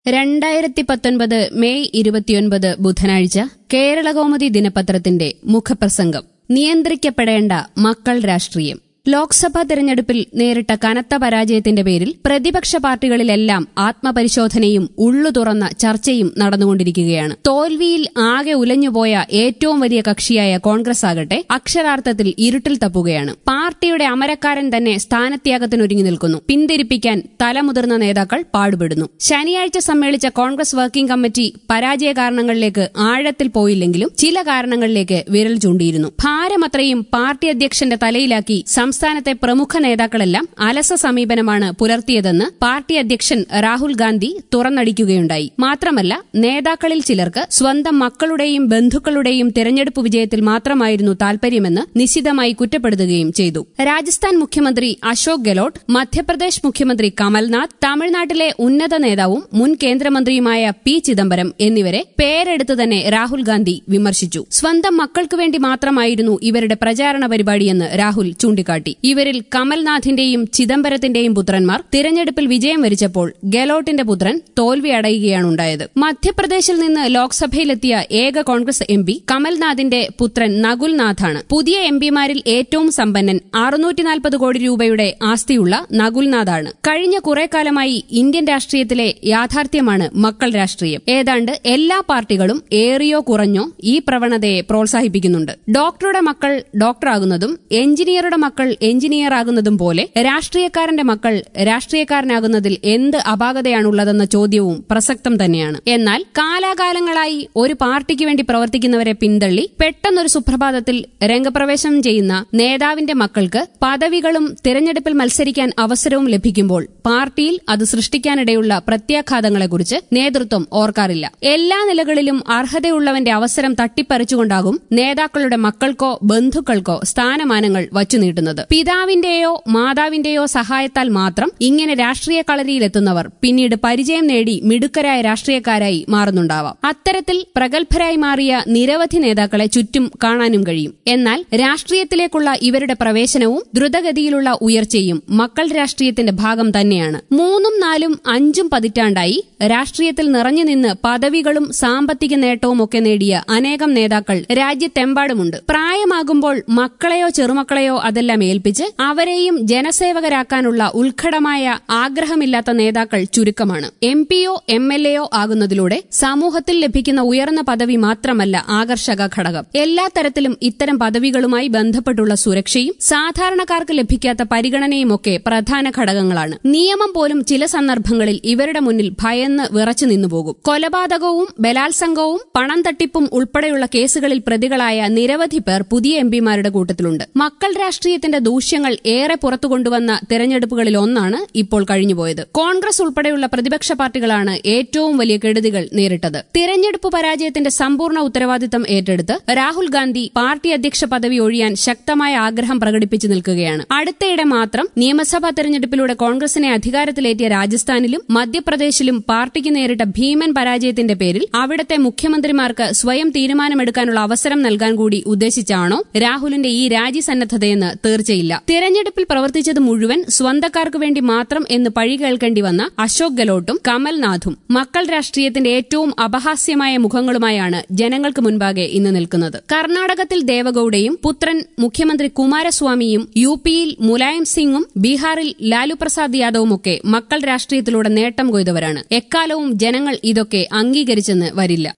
രണ്ടായിരത്തി പത്തൊൻപത് മെയ് ഇരുപത്തിയൊൻപത് ബുധനാഴ്ച കേരളകൗമുദി ദിനപത്രത്തിന്റെ മുഖപ്രസംഗം നിയന്ത്രിക്കപ്പെടേണ്ട മക്കൾ രാഷ്ട്രീയം ലോക്സഭാ തെരഞ്ഞെടുപ്പിൽ നേരിട്ട കനത്ത പരാജയത്തിന്റെ പേരിൽ പ്രതിപക്ഷ പാർട്ടികളിലെല്ലാം ആത്മപരിശോധനയും ഉള്ളു തുറന്ന ചർച്ചയും നടന്നുകൊണ്ടിരിക്കുകയാണ് തോൽവിയിൽ ആകെ ഉലഞ്ഞുപോയ ഏറ്റവും വലിയ കക്ഷിയായ കോൺഗ്രസ് ആകട്ടെ അക്ഷരാർത്ഥത്തിൽ ഇരുട്ടിൽ തപ്പുകയാണ് പാർട്ടിയുടെ അമരക്കാരൻ തന്നെ സ്ഥാനത്യാഗത്തിനൊരുങ്ങി നിൽക്കുന്നു പിന്തിരിപ്പിക്കാൻ തലമുതിർന്ന നേതാക്കൾ പാടുപെടുന്നു ശനിയാഴ്ച സമ്മേളിച്ച കോൺഗ്രസ് വർക്കിംഗ് കമ്മിറ്റി പരാജയ കാരണങ്ങളിലേക്ക് ആഴത്തിൽ പോയില്ലെങ്കിലും ചില കാരണങ്ങളിലേക്ക് വിരൽ ചൂണ്ടിയിരുന്നു ഭാരമത്രയും പാർട്ടി അധ്യക്ഷന്റെ തലയിലാക്കി സംസ്ഥാനത്തെ പ്രമുഖ നേതാക്കളെല്ലാം അലസ സമീപനമാണ് പുലർത്തിയതെന്ന് പാർട്ടി അധ്യക്ഷൻ രാഹുൽ ഗാന്ധി തുറന്നടിക്കുകയുണ്ടായി മാത്രമല്ല നേതാക്കളിൽ ചിലർക്ക് സ്വന്തം മക്കളുടെയും ബന്ധുക്കളുടെയും തെരഞ്ഞെടുപ്പ് വിജയത്തിൽ മാത്രമായിരുന്നു താൽപര്യമെന്ന് നിശിതമായി കുറ്റപ്പെടുത്തുകയും ചെയ്തു രാജസ്ഥാൻ മുഖ്യമന്ത്രി അശോക് ഗെലോട്ട് മധ്യപ്രദേശ് മുഖ്യമന്ത്രി കമൽനാഥ് തമിഴ്നാട്ടിലെ ഉന്നത നേതാവും മുൻ കേന്ദ്രമന്ത്രിയുമായ പി ചിദംബരം എന്നിവരെ പേരെടുത്ത് തന്നെ രാഹുൽ ഗാന്ധി വിമർശിച്ചു സ്വന്തം മക്കൾക്ക് വേണ്ടി മാത്രമായിരുന്നു ഇവരുടെ പ്രചാരണ പരിപാടിയെന്ന് രാഹുൽ ചൂണ്ടിക്കാട്ടി ഇവരിൽ കമൽനാഥിന്റെയും ചിദംബരത്തിന്റെയും പുത്രന്മാർ തിരഞ്ഞെടുപ്പിൽ വിജയം വരിച്ചപ്പോൾ ഗെലോട്ടിന്റെ പുത്രൻ തോൽവി അടയുകയാണുണ്ടായത് മധ്യപ്രദേശിൽ നിന്ന് ലോക്സഭയിലെത്തിയ ഏക കോൺഗ്രസ് എം പി കമൽനാഥിന്റെ പുത്രൻ നകുൽനാഥാണ് പുതിയ എം പിമാരിൽ ഏറ്റവും സമ്പന്നൻ അറുന്നൂറ്റിനാൽപ്പത് കോടി രൂപയുടെ ആസ്തിയുള്ള നകുൽനാഥാണ് കഴിഞ്ഞ കുറെ കാലമായി ഇന്ത്യൻ രാഷ്ട്രീയത്തിലെ യാഥാർത്ഥ്യമാണ് മക്കൾ രാഷ്ട്രീയം ഏതാണ്ട് എല്ലാ പാർട്ടികളും ഏറിയോ കുറഞ്ഞോ ഈ പ്രവണതയെ പ്രോത്സാഹിപ്പിക്കുന്നുണ്ട് ഡോക്ടറുടെ മക്കൾ ഡോക്ടറാകുന്നതും എഞ്ചിനീയറുടെ മക്കൾ എഞ്ചിനീയർ ആകുന്നതും പോലെ രാഷ്ട്രീയക്കാരന്റെ മക്കൾ രാഷ്ട്രീയക്കാരനാകുന്നതിൽ എന്ത് അപാകതയാണുള്ളതെന്ന ചോദ്യവും പ്രസക്തം തന്നെയാണ് എന്നാൽ കാലാകാലങ്ങളായി ഒരു പാർട്ടിക്ക് വേണ്ടി പ്രവർത്തിക്കുന്നവരെ പിന്തള്ളി പെട്ടെന്നൊരു സുപ്രഭാതത്തിൽ രംഗപ്രവേശനം ചെയ്യുന്ന നേതാവിന്റെ മക്കൾക്ക് പദവികളും തിരഞ്ഞെടുപ്പിൽ മത്സരിക്കാൻ അവസരവും ലഭിക്കുമ്പോൾ പാർട്ടിയിൽ അത് സൃഷ്ടിക്കാനിടയുള്ള പ്രത്യാഘാതങ്ങളെക്കുറിച്ച് നേതൃത്വം ഓർക്കാറില്ല എല്ലാ നിലകളിലും അർഹതയുള്ളവന്റെ അവസരം തട്ടിപ്പറിച്ചുകൊണ്ടാകും നേതാക്കളുടെ മക്കൾക്കോ ബന്ധുക്കൾക്കോ സ്ഥാനമാനങ്ങൾ വച്ചുനീട്ടുന്നത് പിതാവിന്റെയോ മാതാവിന്റെയോ സഹായത്താൽ മാത്രം ഇങ്ങനെ രാഷ്ട്രീയ കളരിയിലെത്തുന്നവർ പിന്നീട് പരിചയം നേടി മിടുക്കരായ രാഷ്ട്രീയക്കാരായി മാറുന്നുണ്ടാവാം അത്തരത്തിൽ പ്രഗത്ഭരായി മാറിയ നിരവധി നേതാക്കളെ ചുറ്റും കാണാനും കഴിയും എന്നാൽ രാഷ്ട്രീയത്തിലേക്കുള്ള ഇവരുടെ പ്രവേശനവും ദ്രുതഗതിയിലുള്ള ഉയർച്ചയും മക്കൾ രാഷ്ട്രീയത്തിന്റെ ഭാഗം തന്നെയാണ് മൂന്നും നാലും അഞ്ചും പതിറ്റാണ്ടായി രാഷ്ട്രീയത്തിൽ നിറഞ്ഞു നിന്ന് പദവികളും സാമ്പത്തിക നേട്ടവും ഒക്കെ നേടിയ അനേകം നേതാക്കൾ രാജ്യത്തെമ്പാടുമുണ്ട് പ്രായമാകുമ്പോൾ മക്കളെയോ ചെറുമക്കളെയോ അതെല്ലാം ഏൽപ്പിച്ച് അവരെയും ജനസേവകരാക്കാനുള്ള ഉത്കടമായ ആഗ്രഹമില്ലാത്ത നേതാക്കൾ ചുരുക്കമാണ് എം പിയോ എം എൽ എയോ ആകുന്നതിലൂടെ സമൂഹത്തിൽ ലഭിക്കുന്ന ഉയർന്ന പദവി മാത്രമല്ല ആകർഷക ഘടകം എല്ലാ തരത്തിലും ഇത്തരം പദവികളുമായി ബന്ധപ്പെട്ടുള്ള സുരക്ഷയും സാധാരണക്കാർക്ക് ലഭിക്കാത്ത പരിഗണനയുമൊക്കെ പ്രധാന ഘടകങ്ങളാണ് നിയമം പോലും ചില സന്ദർഭങ്ങളിൽ ഇവരുടെ മുന്നിൽ ഭയന്ന് വിറച്ചു നിന്നുപോകും കൊലപാതകവും ബലാത്സംഗവും പണം തട്ടിപ്പും ഉൾപ്പെടെയുള്ള കേസുകളിൽ പ്രതികളായ നിരവധി പേർ പുതിയ എംപിമാരുടെ കൂട്ടത്തിലുണ്ട് മക്കൾ രാഷ്ട്രീയത്തിന്റെ ദൂഷ്യങ്ങൾ ഏറെ പുറത്തുകൊണ്ടുവന്ന തെരഞ്ഞെടുപ്പുകളിൽ ഒന്നാണ് ഇപ്പോൾ കഴിഞ്ഞുപോയത് കോൺഗ്രസ് ഉൾപ്പെടെയുള്ള പ്രതിപക്ഷ പാർട്ടികളാണ് ഏറ്റവും വലിയ കെടുതികൾ നേരിട്ടത് തിരഞ്ഞെടുപ്പ് പരാജയത്തിന്റെ സമ്പൂർണ്ണ ഉത്തരവാദിത്തം ഏറ്റെടുത്ത് രാഹുൽ ഗാന്ധി പാർട്ടി അധ്യക്ഷ പദവി ഒഴിയാൻ ശക്തമായ ആഗ്രഹം പ്രകടിപ്പിച്ചു നിൽക്കുകയാണ് അടുത്തയിടെ മാത്രം നിയമസഭാ തെരഞ്ഞെടുപ്പിലൂടെ കോൺഗ്രസിനെ അധികാരത്തിലേറ്റിയ രാജസ്ഥാനിലും മധ്യപ്രദേശിലും പാർട്ടിക്ക് നേരിട്ട ഭീമൻ പരാജയത്തിന്റെ പേരിൽ അവിടത്തെ മുഖ്യമന്ത്രിമാർക്ക് സ്വയം തീരുമാനമെടുക്കാനുള്ള അവസരം നൽകാൻ കൂടി ഉദ്ദേശിച്ചാണോ രാഹുലിന്റെ ഈ രാജിസന്നദ്ധതയെന്ന് തീർച്ചയില്ല തിരഞ്ഞെടുപ്പിൽ പ്രവർത്തിച്ചത് മുഴുവൻ സ്വന്തക്കാർക്ക് വേണ്ടി മാത്രം എന്ന് പഴി കേൾക്കേണ്ടി വന്ന അശോക് ഗെലോട്ടും കമൽനാഥും മക്കൾ രാഷ്ട്രീയത്തിന്റെ ഏറ്റവും അപഹാസ്യമായ മുഖങ്ങളുമായാണ് ജനങ്ങൾക്ക് മുൻപാകെ ഇന്ന് നിൽക്കുന്നത് കർണാടകത്തിൽ ദേവഗൌഡയും പുത്രൻ മുഖ്യമന്ത്രി കുമാരസ്വാമിയും യു പിയിൽ മുലായം സിംഗും ബീഹാറിൽ ലാലു പ്രസാദ് യാദവുമൊക്കെ മക്കൾ രാഷ്ട്രീയത്തിലൂടെ നേട്ടം കൊയ്തവരാണ് എക്കാലവും ജനങ്ങൾ ഇതൊക്കെ അംഗീകരിച്ചെന്ന് വരില്ല